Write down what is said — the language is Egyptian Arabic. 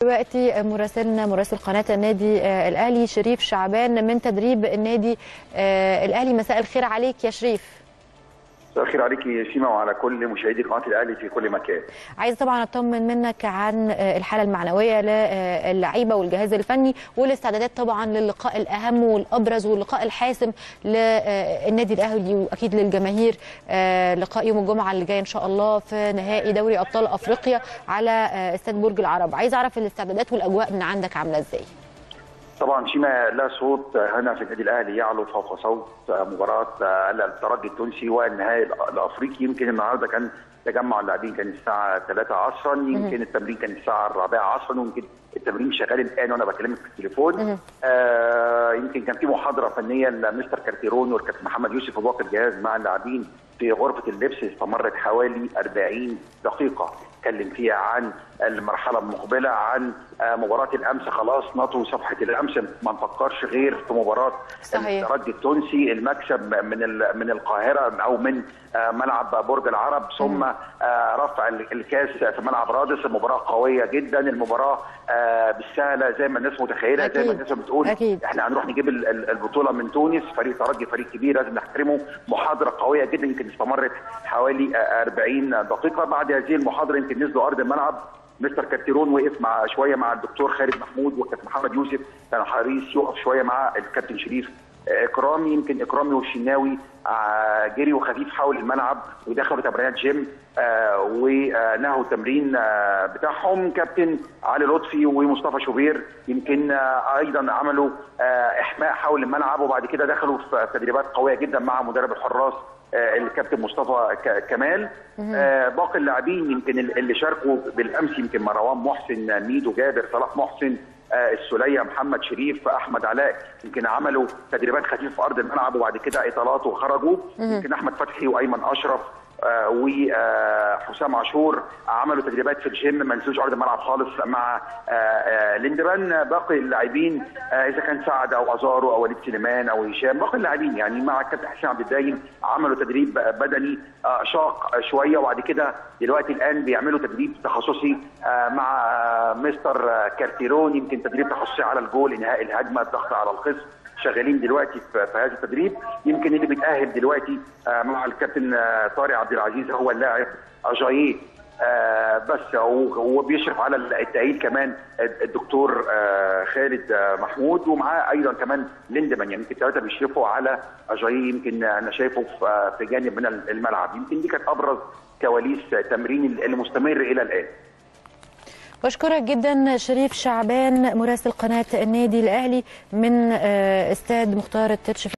دلوقتي مراسلنا مراسل قناه النادي آه، الاهلي شريف شعبان من تدريب النادي آه، الاهلي مساء الخير عليك يا شريف مساء الخير عليك يا شيماء وعلى كل مشاهدي قناه الاهلي في كل مكان. عايز طبعا اطمن منك عن آه، الحاله المعنويه للعيبه والجهاز الفني والاستعدادات طبعا للقاء الاهم والابرز واللقاء الحاسم للنادي الاهلي واكيد للجماهير آه، لقاء يوم الجمعه اللي جاي ان شاء الله في نهائي دوري ابطال افريقيا على آه، استاد برج العرب عايز اعرف الاستعدادات والاجواء من عندك عامله ازاي طبعا شيماء لا صوت هنا في النادي الاهلي يعلو فوق صوت مباراه الترجي التونسي والنهائي الافريقي يمكن النهارده كان تجمع اللاعبين كان الساعه 3 عصرا يمكن التمرين كان الساعه 4 عصرا ويمكن التمرين شغال الان وانا بكلمك في التليفون آه يمكن كان في محاضره فنيه لمستر كارتيرون والكابتن محمد يوسف وباقي الجهاز مع اللاعبين في غرفه اللبس استمرت حوالي 40 دقيقه اتكلم فيها عن المرحله المقبله عن آه مباراه الامس خلاص نطوا صفحه الامس ما نفكرش غير في مباراه صحيح. الترجي التونسي المكسب من ال- من القاهره او من آه ملعب برج العرب ثم آه رفع ال- الكاس في ملعب رادس المباراه قويه جدا المباراه آه بالسهله زي ما الناس متخيله زي أكيد. ما الناس بتقول أكيد. احنا هنروح نجيب ال- ال- البطوله من تونس فريق ترجي فريق كبير لازم نحترمه محاضره قويه جدا يمكن استمرت حوالي آه، 40 دقيقه بعد هذه المحاضره يمكن نزلوا ارض الملعب مستر كارتيرون وقف مع شويه مع الدكتور خالد محمود والكابتن محمد يوسف كان حريص يقف شويه مع الكابتن شريف آه، اكرامي يمكن اكرامي والشناوي آه، جريوا خفيف حول الملعب ودخلوا تمرينات جيم آه، ونهوا التمرين آه، بتاعهم كابتن علي لطفي ومصطفى شوبير يمكن آه، ايضا عملوا آه، احماء حول الملعب وبعد كده دخلوا في تدريبات قويه جدا مع مدرب الحراس آه، الكابتن مصطفى ك- كمال آه، باقي اللاعبين يمكن ال- اللي شاركوا بالامس يمكن مروان محسن ميدو جابر صلاح محسن آه، السوليه محمد شريف احمد علاء يمكن عملوا تدريبات خفيفه في ارض الملعب وبعد كده اطالات وخرجوا يمكن احمد فتحي وايمن اشرف آه، وحسام عاشور عملوا تدريبات في الجيم ما نزلوش ارض الملعب خالص مع آه، آه، ليندرمان باقي اللاعبين آه، اذا كان سعد او ازارو او وليد سليمان او هشام باقي اللاعبين يعني مع الكابتن حسين عبد الدايم عملوا تدريب بدني آه، شاق شويه وبعد كده دلوقتي الان بيعملوا تدريب تخصصي آه، مع آه، مستر آه، كارتيرون يمكن تدريب تخصصي على الجول انهاء الهجمه الضغط على الخصم شغالين دلوقتي في في هذا التدريب يمكن اللي بيتاهل دلوقتي آه، مع الكابتن آه، طارق عبد العزيز هو اللاعب اجاييه آه، بس هو هو بيشرف على التأهيل كمان الدكتور آه، خالد آه، محمود ومعاه ايضا كمان ليندمان يعني يمكن الثلاثه بيشرفوا على اجاييه يمكن انا شايفه في آه، في جانب من الملعب يمكن دي كانت ابرز كواليس تمرين المستمر الى الان بشكرك جدا شريف شعبان مراسل قناه النادي الاهلي من آه، استاد مختار التتش